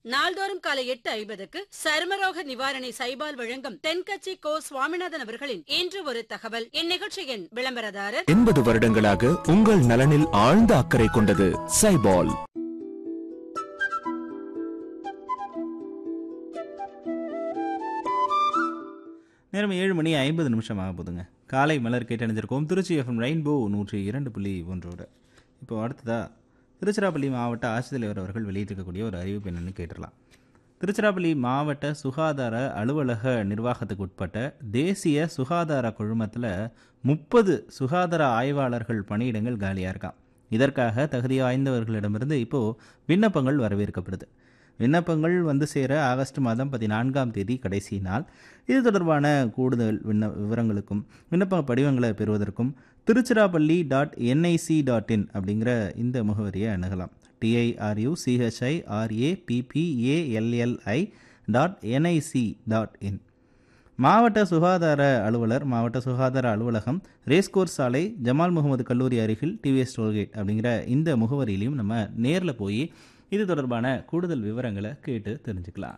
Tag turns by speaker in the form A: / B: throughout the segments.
A: நாள்தோறும் காலை எட்டு ஐம்பதுக்கு சருமரோக நிவாரணி சைபால் வழங்கும் தென்கட்சி கோ சுவாமிநாதன் அவர்களின் இன்று ஒரு தகவல் இந்நிகழ்ச்சியின் விளம்பரதாரர்
B: எண்பது வருடங்களாக உங்கள் நலனில் ஆழ்ந்த அக்கறை கொண்டது சைபால்
C: நேரம் ஏழு மணி ஐம்பது நிமிஷம் ஆக போதுங்க காலை மலர் கேட்டணிஞ்சிருக்கோம் திருச்சி எஃப்எம் ரெயின்போ நூற்றி இரண்டு புள்ளி ஒன்றோட இப்போ அடுத்ததா திருச்சிராப்பள்ளி மாவட்ட ஆட்சித்தலைவர் அவர்கள் வெளியிட்டிருக்கக்கூடிய ஒரு அறிவிப்பு என்னன்னு கேட்டுடலாம் திருச்சிராப்பள்ளி மாவட்ட சுகாதார அலுவலக நிர்வாகத்துக்கு உட்பட்ட தேசிய சுகாதார குழுமத்தில் முப்பது சுகாதார ஆய்வாளர்கள் பணியிடங்கள் காலியாக இருக்கான் இதற்காக தகுதி வாய்ந்தவர்களிடமிருந்து இப்போது விண்ணப்பங்கள் வரவேற்கப்படுது விண்ணப்பங்கள் வந்து சேர ஆகஸ்ட் மாதம் பதினான்காம் தேதி கடைசி நாள் இது தொடர்பான கூடுதல் விண்ண விவரங்களுக்கும் விண்ணப்ப படிவங்களை பெறுவதற்கும் Tiruchirappalli dot NIC dot in அப்படிங்கிற இந்த முகவரியை அணுகலாம் TIRU CHI RA PPALLI dot NIC dot in மாவட்ட சுகாதார அலுவலர் மாவட்ட சுகாதார அலுவலகம் ரேஸ்கோர்ஸ் சாலை ஜமால் முகமது கல்லூரி அருகில் டிவிஎஸ் டோல்கேட் அப்படிங்கிற இந்த முகவரியிலையும் நம்ம நேரில் போய் இது தொடர்பான கூடுதல் விவரங்களை கேட்டு தெரிஞ்சுக்கலாம்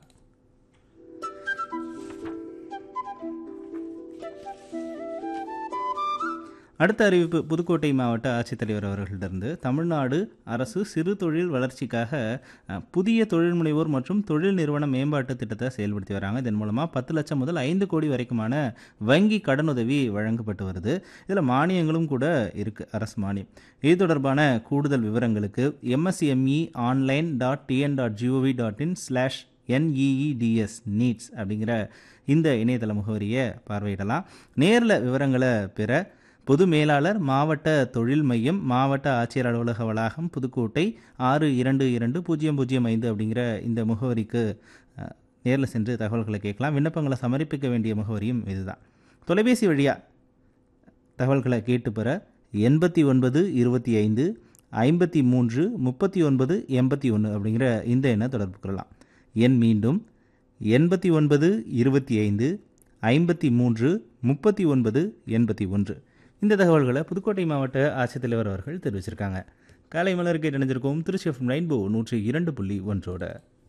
C: அடுத்த அறிவிப்பு புதுக்கோட்டை மாவட்ட ஆட்சித்தலைவர் அவர்களிடமிருந்து தமிழ்நாடு அரசு சிறு தொழில் வளர்ச்சிக்காக அஹ், புதிய தொழில் முனைவோர் மற்றும் தொழில் நிறுவன மேம்பாட்டு திட்டத்தை செயல்படுத்தி வராங்க இதன் மூலமாக பத்து லட்சம் முதல் ஐந்து கோடி வரைக்குமான வங்கி கடனுதவி வழங்கப்பட்டு வருது இதில் மானியங்களும் கூட இருக்குது அரசு மானியம் இது தொடர்பான கூடுதல் விவரங்களுக்கு MSME online dot TN dot GOV dot in slash NEEDS needs அப்படிங்கிற இந்த இணையதள முகவரியை பார்வையிடலாம் நேரில் விவரங்களை பெற பொது மேலாளர் மாவட்ட தொழில் மையம் மாவட்ட ஆட்சியர் அலுவலக வளாகம் புதுக்கோட்டை ஆறு இரண்டு இரண்டு பூஜ்ஜியம் பூஜ்ஜியம் ஐந்து அப்படிங்கிற இந்த முகவரிக்கு நேரில் சென்று தகவல்களை கேட்கலாம் விண்ணப்பங்களை சமர்ப்பிக்க வேண்டிய முகவரியும் இதுதான் தொலைபேசி வழியாக தகவல்களை கேட்டு பெற எண்பத்தி ஒன்பது இருபத்தி ஐந்து ஐம்பத்தி மூன்று முப்பத்தி ஒன்பது எண்பத்தி ஒன்று அப்படிங்கிற இந்த எண்ணை தொடர்பு கொள்ளலாம் எண் மீண்டும் எண்பத்தி ஒன்பது இருபத்தி ஐந்து ஐம்பத்தி மூன்று முப்பத்தி ஒன்பது எண்பத்தி ஒன்று இந்த தகவல்களை புதுக்கோட்டை மாவட்ட ஆட்சித்தலைவர் அவர்கள் தெரிவிச்சிருக்காங்க காலை மலர் கேட்டு இணைஞ்சிருக்கோம் திருச்சி எஃப்எம் ரெயின்போ நூற்றி இரண்டு புள்ளி ஒன்றோட